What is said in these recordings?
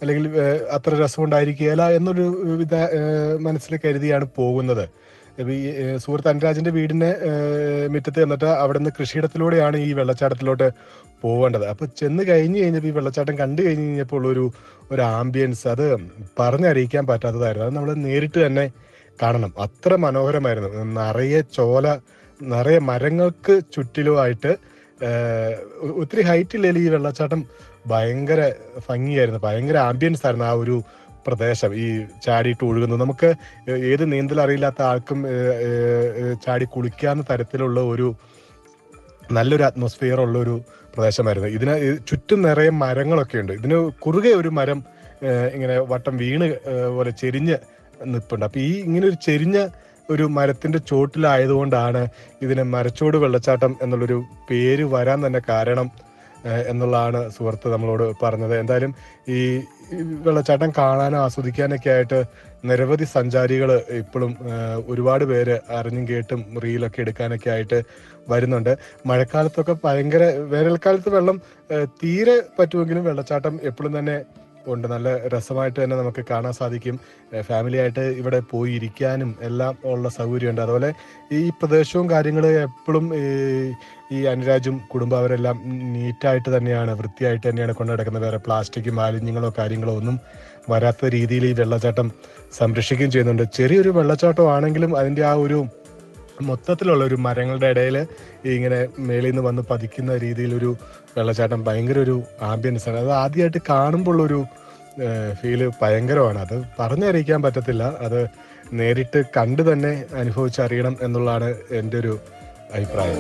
അല്ലെങ്കിൽ ഏഹ്, അത്ര രസമുണ്ടായിരിക്കുകയില്ല എന്നൊരു വിധ ഏഹ്, മനസ്സിൽ കരുതിയാണ് പോകുന്നത് ഇപ്പൊ ഈ ഏഹ്, സുഹൃത്ത് അനുരാജിന്റെ വീടിന്റെ ഏഹ്, മുറ്റത്ത് എന്നിട്ട് അവിടെ നിന്ന് കൃഷിയിടത്തിലൂടെയാണ് ഈ വെള്ളച്ചാട്ടത്തിലോട്ട് പോവേണ്ടത് അപ്പൊ ചെന്ന് കഴിഞ്ഞ് കഴിഞ്ഞപ്പോൾ ഈ വെള്ളച്ചാട്ടം കണ്ടു കഴിഞ്ഞ് കഴിഞ്ഞപ്പോൾ ഉള്ളൊരു ഒരു ആംബിയൻസ് അത് പറഞ്ഞറിയിക്കാൻ പറ്റാത്തതായിരുന്നു അത് നമ്മൾ നേരിട്ട് തന്നെ കാണണം അത്ര മനോഹരമായിരുന്നു നിറയെ ചോല നിറയെ മരങ്ങൾക്ക് ചുറ്റിലുമായിട്ട് ഏഹ്, ഒ- ഒത്തിരി ഹൈറ്റ് ഇല്ലെങ്കിൽ ഈ വെള്ളച്ചാട്ടം ഭയങ്കര ഭംഗിയായിരുന്നു ഭയങ്കര ആംബിയൻസ് ആയിരുന്നു ആ ഒരു പ്രദേശം ഈ ചാടിയിട്ട് ഒഴുകുന്നത് നമുക്ക് ഏത് നീന്തൽ അറിയില്ലാത്ത ആൾക്കും ഏഹ്, ഏഹ്, ഏഹ്, ചാടി കുളിക്കാവുന്ന തരത്തിലുള്ള ഒരു നല്ലൊരു അറ്റ്മോസ്ഫിയർ ഉള്ള ഒരു പ്രദേശമായിരുന്നു ഇതിന് ഈ ചുറ്റും നിറയെ മരങ്ങളൊക്കെ ഉണ്ട് ഇതിന് കുറുകെ ഒരു മരം ഏഹ്, ഇങ്ങനെ വട്ടം വീണ് ഏഹ്, പോലെ ചെരിഞ്ഞ് നിൽപ്പുണ്ട് അപ്പൊ ഈ ഇങ്ങനെ ഒരു ചെരിഞ്ഞ ഒരു മരത്തിന്റെ ചോട്ടിലായതുകൊണ്ടാണ് ഇതിന് മരച്ചോട് വെള്ളച്ചാട്ടം എന്നുള്ളൊരു പേര് വരാൻ തന്നെ കാരണം ഏഹ്, എന്നുള്ളതാണ് സുഹൃത്ത് നമ്മളോട് പറഞ്ഞത് എന്തായാലും ഈ ഈ വെള്ളച്ചാട്ടം കാണാനും ആസ്വദിക്കാനൊക്കെ ആയിട്ട് നിരവധി സഞ്ചാരികൾ ഇപ്പോഴും ഏഹ്, ഒരുപാട് പേര് അറിഞ്ഞും കേട്ടും റീലൊക്കെ എടുക്കാനൊക്കെ ആയിട്ട് വരുന്നുണ്ട് മഴക്കാലത്തൊക്കെ ഭയങ്കര വേനൽക്കാലത്ത് വെള്ളം ഏഹ്, തീരെ പറ്റുമെങ്കിലും വെള്ളച്ചാട്ടം എപ്പോഴും തന്നെ ഉണ്ട് നല്ല രസമായിട്ട് തന്നെ നമുക്ക് കാണാൻ സാധിക്കും ഏഹ്, ഫാമിലി ആയിട്ട് ഇവിടെ പോയി ഇരിക്കാനും എല്ലാം ഉള്ള സൗകര്യമുണ്ട് അതുപോലെ ഈ പ്രദേശവും കാര്യങ്ങളും എപ്പോഴും ഈ അനുരാജും കുടുംബം അവരെല്ലാം നീറ്റായിട്ട് തന്നെയാണ് വൃത്തിയായിട്ട് തന്നെയാണ് കൊണ്ടു നടക്കുന്നത് വേറെ പ്ലാസ്റ്റിക് മാലിന്യങ്ങളോ കാര്യങ്ങളോ ഒന്നും വരാത്ത രീതിയിൽ ഈ വെള്ളച്ചാട്ടം സംരക്ഷിക്കുകയും ചെയ്യുന്നുണ്ട് ചെറിയൊരു വെള്ളച്ചാട്ടം ആണെങ്കിലും അതിന്റെ ആ ഒരു മൊത്തത്തിലുള്ള ഒരു മരങ്ങളുടെ ഇടയിൽ ഇങ്ങനെ മേളിൽ നിന്ന് വന്ന് പതിക്കുന്ന രീതിയിലൊരു വെള്ളച്ചാട്ടം ഭയങ്കര ഒരു ആംബിയൻസ് ആണ് അത് ആദ്യമായിട്ട് കാണുമ്പോൾ ഒരു ഫീല് ഭയങ്കരമാണ് അത് പറഞ്ഞറിയിക്കാൻ പറ്റത്തില്ല അത് നേരിട്ട് കണ്ടു തന്നെ അനുഭവിച്ചറിയണം എന്നുള്ളതാണ് എൻ്റെ ഒരു അഭിപ്രായം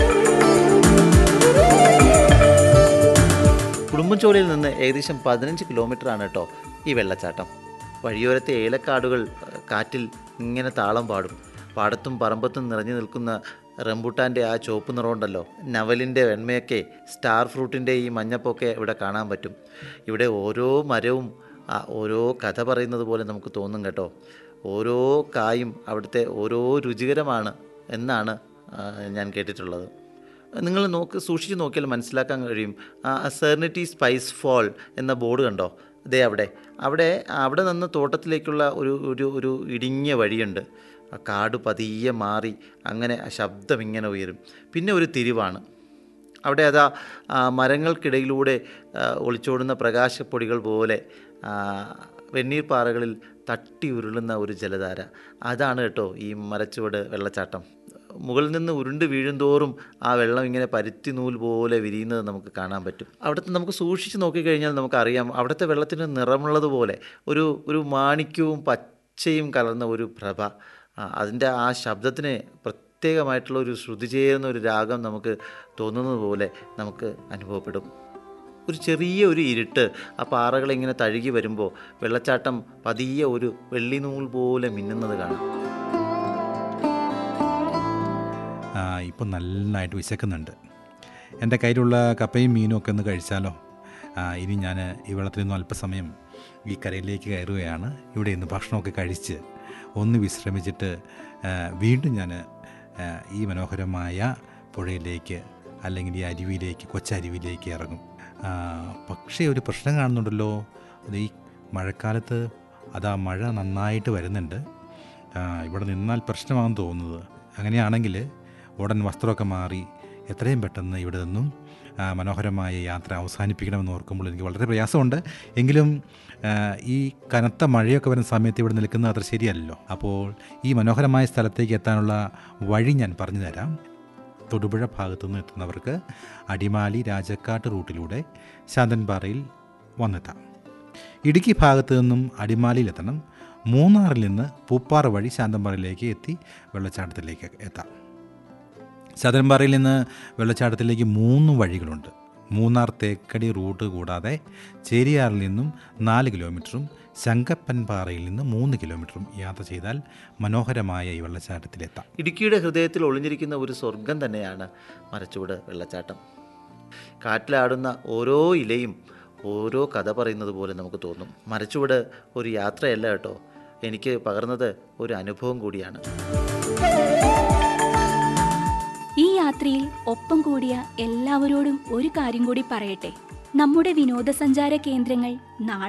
കുടുംബച്ചോലയിൽ നിന്ന് ഏകദേശം പതിനഞ്ച് കിലോമീറ്റർ ആണ് കേട്ടോ ഈ വെള്ളച്ചാട്ടം വഴിയോരത്തെ ഏലക്കാടുകൾ അഹ്, കാറ്റിൽ ഇങ്ങനെ താളം പാടും പാടത്തും പറമ്പത്തും നിറഞ്ഞു നിൽക്കുന്ന റംബൂട്ടാൻ്റെ ആ ചുവപ്പ് നിറമുണ്ടല്ലോ നവലിൻ്റെ വെണ്മയൊക്കെ സ്റ്റാർ ഫ്രൂട്ടിൻ്റെ ഈ മഞ്ഞപ്പൊക്കെ ഇവിടെ കാണാൻ പറ്റും ഇവിടെ ഓരോ മരവും ആ ഓരോ കഥ പറയുന്നത് പോലെ നമുക്ക് തോന്നും കേട്ടോ ഓരോ കായും അവിടുത്തെ ഓരോ രുചികരമാണ് എന്നാണ് ആ, ഞാൻ കേട്ടിട്ടുള്ളത് നിങ്ങൾ നോക്ക് സൂക്ഷിച്ച് നോക്കിയാൽ മനസ്സിലാക്കാൻ കഴിയും സെർണിറ്റി സ്പൈസ് ഫോൾ എന്ന ബോർഡ് കണ്ടോ ദേ അവിടെ അവിടെ അവിടെ നിന്ന് തോട്ടത്തിലേക്കുള്ള ഒരു ഒരു ഒരു ഇടുങ്ങിയ വഴിയുണ്ട് ആ കാട് പതിയെ മാറി അങ്ങനെ ആ ശബ്ദം ഇങ്ങനെ ഉയരും പിന്നെ ഒരു തിരിവാണ് അവിടെ അതാ ആ, മരങ്ങൾക്കിടയിലൂടെ ആ, ഒളിച്ചോടുന്ന പ്രകാശപ്പൊടികൾ പോലെ ആ, വെണ്ണീർ പാറകളിൽ തട്ടി ഉരുളുന്ന ഒരു ജലധാര അതാണ് കേട്ടോ ഈ മരച്ചുവട് വെള്ളച്ചാട്ടം മുകളിൽ നിന്ന് ഉരുണ്ട് വീഴുന്തോറും ആ വെള്ളം ഇങ്ങനെ പരുത്തി നൂൽ പോലെ വിരിയുന്നത് നമുക്ക് കാണാൻ പറ്റും അവിടുത്തെ നമുക്ക് സൂക്ഷിച്ച് നോക്കിക്കഴിഞ്ഞാൽ നമുക്കറിയാം അവിടുത്തെ വെള്ളത്തിന് നിറമുള്ളതുപോലെ ഒരു ഒരു മാണിക്യവും പച്ചയും കലർന്ന ഒരു പ്രഭ ആ, അതിൻ്റെ ആ ശബ്ദത്തിന് പ്രത്യേകമായിട്ടുള്ള ഒരു ശ്രുതി ചെയ്യുന്ന ഒരു രാഗം നമുക്ക് തോന്നുന്നത് പോലെ നമുക്ക് അനുഭവപ്പെടും ഒരു ചെറിയ ഒരു ഇരുട്ട് ആ പാറകൾ ഇങ്ങനെ തഴുകി വരുമ്പോൾ വെള്ളച്ചാട്ടം പതിയെ ഒരു വെള്ളിനൂൽ പോലെ മിന്നുന്നത് കാണാം ഇപ്പം നന്നായിട്ട് വിശക്കുന്നുണ്ട് എൻ്റെ കയ്യിലുള്ള കപ്പയും മീനും ഒക്കെ ഒന്ന് കഴിച്ചാലോ ആ, ഇനി ഞാൻ ഈ വെള്ളത്തിൽ നിന്നും അല്പസമയം ഈ കരയിലേക്ക് കയറുകയാണ് ഇവിടെ നിന്ന് ഭക്ഷണമൊക്കെ കഴിച്ച് ഒന്ന് വിശ്രമിച്ചിട്ട് ആ, വീണ്ടും ഞാൻ ആ, ഈ മനോഹരമായ പുഴയിലേക്ക് അല്ലെങ്കിൽ ഈ അരുവിയിലേക്ക് കൊച്ചരുവിയിലേക്ക് ഇറങ്ങും ആ, പക്ഷേ ഒരു പ്രശ്നം കാണുന്നുണ്ടല്ലോ അത് ഈ മഴക്കാലത്ത് അതാ മഴ നന്നായിട്ട് വരുന്നുണ്ട് ആ, ഇവിടെ നിന്നാൽ പ്രശ്നമാണെന്ന് തോന്നുന്നത് അങ്ങനെയാണെങ്കിൽ ഉടൻ വസ്ത്രമൊക്കെ മാറി എത്രയും പെട്ടെന്ന് ഇവിടെ നിന്നും ആ, മനോഹരമായ യാത്ര അവസാനിപ്പിക്കണമെന്ന് ഓർക്കുമ്പോൾ എനിക്ക് വളരെ പ്രയാസമുണ്ട് എങ്കിലും ആ, ഈ കനത്ത മഴയൊക്കെ വരുന്ന സമയത്ത് ഇവിടെ നിൽക്കുന്നത് അത്ര ശരിയല്ലല്ലോ അപ്പോൾ ഈ മനോഹരമായ സ്ഥലത്തേക്ക് എത്താനുള്ള വഴി ഞാൻ പറഞ്ഞു തരാം തൊടുപുഴ ഭാഗത്തു നിന്ന് എത്തുന്നവർക്ക് അടിമാലി രാജക്കാട്ട് റൂട്ടിലൂടെ ശാന്തൻപാറയിൽ വന്നെത്താം ഇടുക്കി ഭാഗത്തു നിന്നും അടിമാലിയിലെത്തണം മൂന്നാറിൽ നിന്ന് പൂപ്പാറ വഴി ശാന്തൻപാറയിലേക്ക് എത്തി വെള്ളച്ചാട്ടത്തിലേക്ക് എത്താം ശാന്തൻപാറയിൽ നിന്ന് വെള്ളച്ചാട്ടത്തിലേക്ക് മൂന്ന് വഴികളുണ്ട് മൂന്നാർ തേക്കടി റൂട്ട് കൂടാതെ ചേരിയാറിൽ നിന്നും നാല് കിലോമീറ്ററും ശങ്കപ്പൻപാറയിൽ നിന്ന് മൂന്ന് കിലോമീറ്ററും യാത്ര ചെയ്താൽ മനോഹരമായ ഈ വെള്ളച്ചാട്ടത്തിലെത്താം ഇടുക്കിയുടെ ഹൃദയത്തിൽ ഒളിഞ്ഞിരിക്കുന്ന ഒരു സ്വർഗം തന്നെയാണ് മരച്ചുവട് വെള്ളച്ചാട്ടം കാറ്റിലാടുന്ന ഓരോ ഇലയും ഓരോ കഥ പറയുന്നത് പോലെ നമുക്ക് തോന്നും മരച്ചുവട് ഒരു യാത്രയല്ല കേട്ടോ എനിക്ക് പകർന്നത് ഒരു അനുഭവം കൂടിയാണ് ഈ യാത്രയിൽ ഒപ്പം കൂടിയ എല്ലാവരോടും ഒരു കാര്യം കൂടി പറയട്ടെ നമ്മുടെ വിനോദസഞ്ചാര കേന്ദ്രങ്ങൾ നാളെ